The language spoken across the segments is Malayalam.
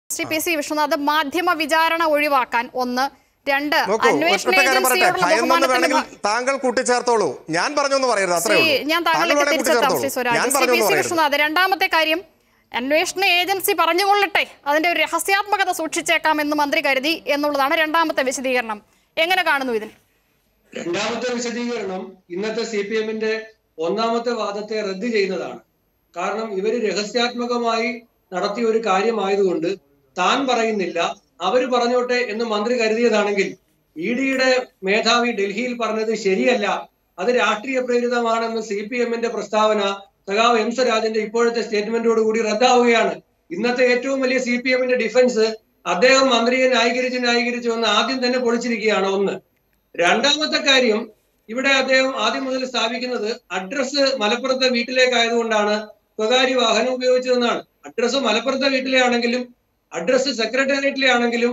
ശ്രീ പി സി വിശ്വനാഥ് മാധ്യമ വിചാരണ ഒഴിവാക്കാൻ ഒന്ന് രണ്ട് നോക്കൂ അന്വേഷണ ഒറ്റ കാര്യം പറയട്ടെ ഏജൻസിയോടുള്ള ഭയന്നെന്ന് ബഹുമാനത്തിന്റെ വേണമെങ്കിൽ ഭാ- താങ്കൾ കൂട്ടിച്ചേർത്തോളൂ ഞാൻ പറഞ്ഞൊന്ന് പറയരുത് അത്രേ ശ്രീ ഉള്ളൂ ഞാൻ താങ്കൾ താങ്കളിലേക്ക് വേണമെങ്കിൽ തിരിച്ചെത്താം ശ്രീ കൂട്ടിച്ചേർത്തോളൂ സ്വരാജ് ഞാൻ ശ്രീ പി പറഞ്ഞൊന്ന് സി പറയരുത് വിശ്വനാഥ് രണ്ടാമത്തെ കാര്യം അന്വേഷണ ഏജൻസി പറഞ്ഞുകൊള്ളട്ടെ അതിന്റെ ഒരു രഹസ്യാത്മകത സൂക്ഷിച്ചേക്കാം എന്ന് മന്ത്രി കരുതി എന്നുള്ളതാണ് രണ്ടാമത്തെ വിശദീകരണം എങ്ങനെ കാണുന്നു ഇതിന് രണ്ടാമത്തെ വിശദീകരണം ഇന്നത്തെ സി പി എമ്മിന്റെ ഒന്നാമത്തെ വാദത്തെ റദ്ദ് ചെയ്യുന്നതാണ് കാരണം ഇവര് രഹസ്യാത്മകമായി നടത്തിയ ഒരു കാര്യമായതുകൊണ്ട് താൻ പറയുന്നില്ല അവര് പറഞ്ഞോട്ടെ എന്ന് മന്ത്രി കരുതിയതാണെങ്കിൽ ഇ ഡിയുടെ മേധാവി ഡൽഹിയിൽ പറഞ്ഞത് ശരിയല്ല അത് രാഷ്ട്രീയ പ്രേരിതമാണെന്ന് സി പി എമ്മിന്റെ പ്രസ്താവന സഖാവ് എം സ്വരാജിന്റെ ഇപ്പോഴത്തെ സ്റ്റേറ്റ്മെന്റോട് കൂടി റദ്ദാവുകയാണ് ഇന്നത്തെ ഏറ്റവും വലിയ സി പി എമ്മിന്റെ ഡിഫൻസ് അദ്ദേഹം മന്ത്രിയെ ന്യായീകരിച്ച് ന്യായീകരിച്ചു എന്ന് ആദ്യം തന്നെ പൊളിച്ചിരിക്കുകയാണ് ഒന്ന് രണ്ടാമത്തെ കാര്യം ഇവിടെ അദ്ദേഹം ആദ്യം മുതൽ സ്ഥാപിക്കുന്നത് അഡ്രസ്സ് മലപ്പുറത്തെ വീട്ടിലേക്കായതുകൊണ്ടാണ് സ്വകാര്യ വാഹനം ഉപയോഗിച്ചതെന്നാണ് അഡ്രസ്സ് മലപ്പുറത്തെ വീട്ടിലെ ആണെങ്കിലും അഡ്രസ്സ് സെക്രട്ടേറിയറ്റിലെ ആണെങ്കിലും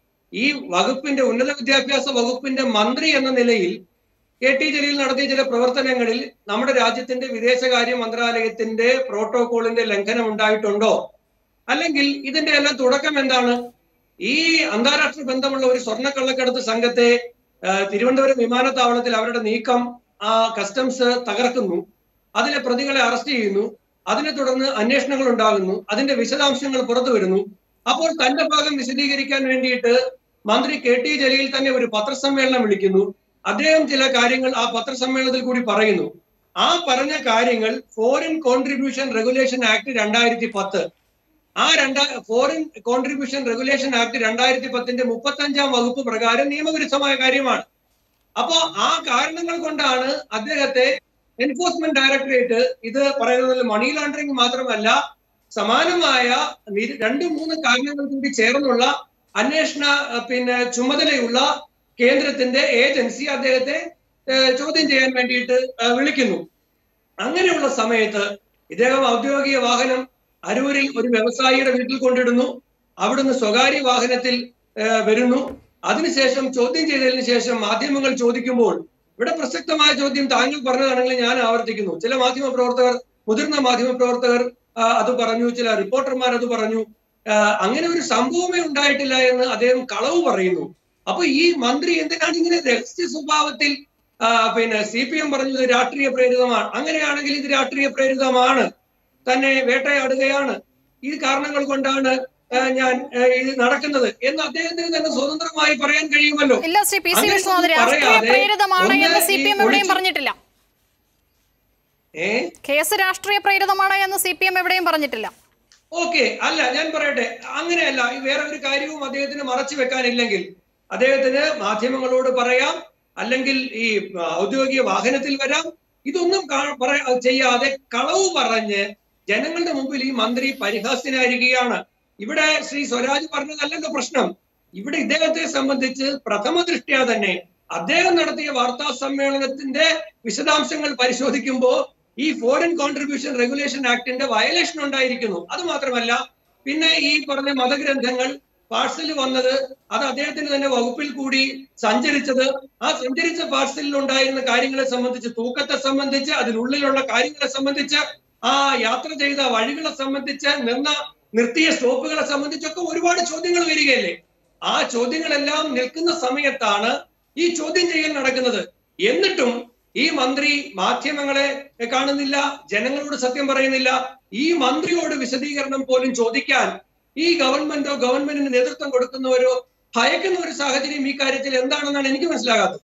ഈ വകുപ്പിന്റെ ഉന്നത വിദ്യാഭ്യാസ വകുപ്പിന്റെ മന്ത്രി എന്ന നിലയിൽ കെ ടി ജലീൽ നടത്തിയ ചില പ്രവർത്തനങ്ങളിൽ നമ്മുടെ രാജ്യത്തിന്റെ വിദേശകാര്യ മന്ത്രാലയത്തിന്റെ പ്രോട്ടോകോളിന്റെ ലംഘനം ഉണ്ടായിട്ടുണ്ടോ അല്ലെങ്കിൽ ഇതിന്റെ എല്ലാം തുടക്കം എന്താണ് ഈ അന്താരാഷ്ട്ര ബന്ധമുള്ള ഒരു സ്വർണ്ണക്കള്ളക്കടത്ത് സംഘത്തെ ആ, തിരുവനന്തപുരം വിമാനത്താവളത്തിൽ അവരുടെ നീക്കം ആ കസ്റ്റംസ് തകർക്കുന്നു അതിലെ പ്രതികളെ അറസ്റ്റ് ചെയ്യുന്നു അതിനെ തുടർന്ന് അന്വേഷണങ്ങൾ ഉണ്ടാകുന്നു അതിന്റെ വിശദാംശങ്ങൾ പുറത്തു വരുന്നു അപ്പോൾ തന്റെ ഭാഗം വിശദീകരിക്കാൻ വേണ്ടിയിട്ട് മന്ത്രി കെ ടി ജലീൽ തന്നെ ഒരു പത്രസമ്മേളനം വിളിക്കുന്നു അദ്ദേഹം ചില കാര്യങ്ങൾ ആ പത്രസമ്മേളനത്തിൽ കൂടി പറയുന്നു ആ പറഞ്ഞ കാര്യങ്ങൾ ഫോറിൻ കോൺട്രിബ്യൂഷൻ റെഗുലേഷൻ ആക്ട് രണ്ടായിരത്തി പത്ത് ആ രണ്ടാ ഫോറിൻ കോൺട്രിബ്യൂഷൻ റെഗുലേഷൻ ആക്ട് രണ്ടായിരത്തി പത്തിന്റെ മുപ്പത്തഞ്ചാം വകുപ്പ് പ്രകാരം നിയമവിരുദ്ധമായ കാര്യമാണ് അപ്പോ ആ കാരണങ്ങൾ കൊണ്ടാണ് അദ്ദേഹത്തെ എൻഫോഴ്സ്മെന്റ് ഡയറക്ടറേറ്റ് ഇത് പറയുന്നതിൽ മണി ലോണ്ടറിംഗ് മാത്രമല്ല സമാനമായ നിര- രണ്ട് മൂന്ന് കാരണങ്ങൾ കൂടി ചേർന്നുള്ള അന്വേഷണ അഹ് പിന്നെ ചുമതലയുള്ള കേന്ദ്രത്തിന്റെ ഏജൻസി അദ്ദേഹത്തെ ഏഹ് ചോദ്യം ചെയ്യാൻ വേണ്ടിയിട്ട് ഏഹ് വിളിക്കുന്നു അങ്ങനെയുള്ള സമയത്ത് ഇദ്ദേഹം ഔദ്യോഗിക വാഹനം അരൂരിൽ ഒരു വ്യവസായിയുടെ വീട്ടിൽ കൊണ്ടിടുന്നു അവിടുന്ന് സ്വകാര്യ വാഹനത്തിൽ ഏഹ് വരുന്നു അതിനുശേഷം ചോദ്യം ചെയ്തതിന് ശേഷം മാധ്യമങ്ങൾ ചോദിക്കുമ്പോൾ ഇവിടെ പ്രസക്തമായ ചോദ്യം താങ്കൾ പറഞ്ഞതാണെങ്കിൽ ഞാൻ ആവർത്തിക്കുന്നു ചില മാധ്യമ പ്രവർത്തകർ മുതിർന്ന മാധ്യമ പ്രവർത്തകർ ആ, അത് പറഞ്ഞു ചില റിപ്പോർട്ടർമാർ അത് പറഞ്ഞു ആ, അങ്ങനെ ഒരു സംഭവമേ ഉണ്ടായിട്ടില്ല എന്ന് അദ്ദേഹം കളവ് പറയുന്നു അപ്പൊ ഈ മന്ത്രി എന്തിനാണ് ഇങ്ങനെ രഹസ്യ സ്വഭാവത്തിൽ ആ, പിന്നെ സി പി എം പറഞ്ഞത് രാഷ്ട്രീയ പ്രേരിതമാണ് അങ്ങനെയാണെങ്കിൽ ഇത് രാഷ്ട്രീയ പ്രേരിതമാണ് തന്നെ വേട്ടയാടുകയാണ് ഈ കാരണങ്ങൾ കൊണ്ടാണ് ആ, ഞാൻ ആ, ഇത് നടക്കുന്നത് എന്ന് അദ്ദേഹത്തിന് തന്നെ സ്വതന്ത്രമായി പറയാൻ കഴിയുമല്ലോ ഇല്ല ശ്രീ പി സി അങ്ങനെ വിശ്വനാഥ് ഒന്നും രാഷ്ട്രീയ പറയാതെ പ്രേരിതമാണ് ഒന്ന് എന്ന് സി ഈ പി എം എവിടെയും ഒളിച്ച് പറഞ്ഞിട്ടില്ല ഏ കേസ് രാഷ്ട്രീയ പ്രേരിതമാണ് എന്ന് സി പി എം എവിടെയും പറഞ്ഞിട്ടില്ല ഓക്കെ അല്ല ഞാൻ പറയട്ടെ അങ്ങനെയല്ല ഈ വേറെ ഒരു കാര്യവും അദ്ദേഹത്തിന് മറച്ചു വെക്കാനില്ലെങ്കിൽ അദ്ദേഹത്തിന് മാധ്യമങ്ങളോട് പറയാം അല്ലെങ്കിൽ ഈ ഔദ്യോഗിക വാഹനത്തിൽ വരാം ഇതൊന്നും കാ- പറ- ചെയ്യാതെ കളവ് പറഞ്ഞ് ജനങ്ങളുടെ മുമ്പിൽ ഈ മന്ത്രി പരിഹാസ്യനായിരിക്കുകയാണ് ഇവിടെ ശ്രീ സ്വരാജ് പറഞ്ഞതല്ലല്ലോ പ്രശ്നം ഇവിടെ ഇദ്ദേഹത്തെ സംബന്ധിച്ച് പ്രഥമ ദൃഷ്ട്യാ തന്നെ അദ്ദേഹം നടത്തിയ വാർത്താ സമ്മേളനത്തിന്റെ വിശദാംശങ്ങൾ പരിശോധിക്കുമ്പോൾ ഈ ഫോറിൻ കോൺട്രിബ്യൂഷൻ റെഗുലേഷൻ ആക്ടിന്റെ വയലേഷൻ ഉണ്ടായിരിക്കുന്നു അത് മാത്രമല്ല പിന്നെ ഈ പറഞ്ഞ മതഗ്രന്ഥങ്ങൾ പാഴ്സൽ വന്നത് അത് അദ്ദേഹത്തിന് തന്നെ വകുപ്പിൽ കൂടി സഞ്ചരിച്ചത് ആ സഞ്ചരിച്ച പാഴ്സലിൽ ഉണ്ടായിരുന്ന കാര്യങ്ങളെ സംബന്ധിച്ച് തൂക്കത്തെ സംബന്ധിച്ച് അതിനുള്ളിലുള്ള കാര്യങ്ങളെ സംബന്ധിച്ച് ആ യാത്ര ചെയ്ത വഴികളെ സംബന്ധിച്ച് നിന്ന നിർത്തിയ സ്റ്റോപ്പുകളെ സംബന്ധിച്ചൊക്കെ ഒരുപാട് ചോദ്യങ്ങൾ വരികയല്ലേ ആ ചോദ്യങ്ങളെല്ലാം നിൽക്കുന്ന സമയത്താണ് ഈ ചോദ്യം ചെയ്യൽ നടക്കുന്നത് എന്നിട്ടും ഈ മന്ത്രി മാധ്യമങ്ങളെ കാണുന്നില്ല ജനങ്ങളോട് സത്യം പറയുന്നില്ല ഈ മന്ത്രിയോട് വിശദീകരണം പോലും ചോദിക്കാൻ ഈ ഗവൺമെന്റോ ഗവൺമെന്റിന് നേതൃത്വം കൊടുക്കുന്നവരോ ഭയക്കുന്ന ഒരു സാഹചര്യം ഈ കാര്യത്തിൽ എന്താണെന്നാണ് എനിക്ക് മനസ്സിലാകാത്തത്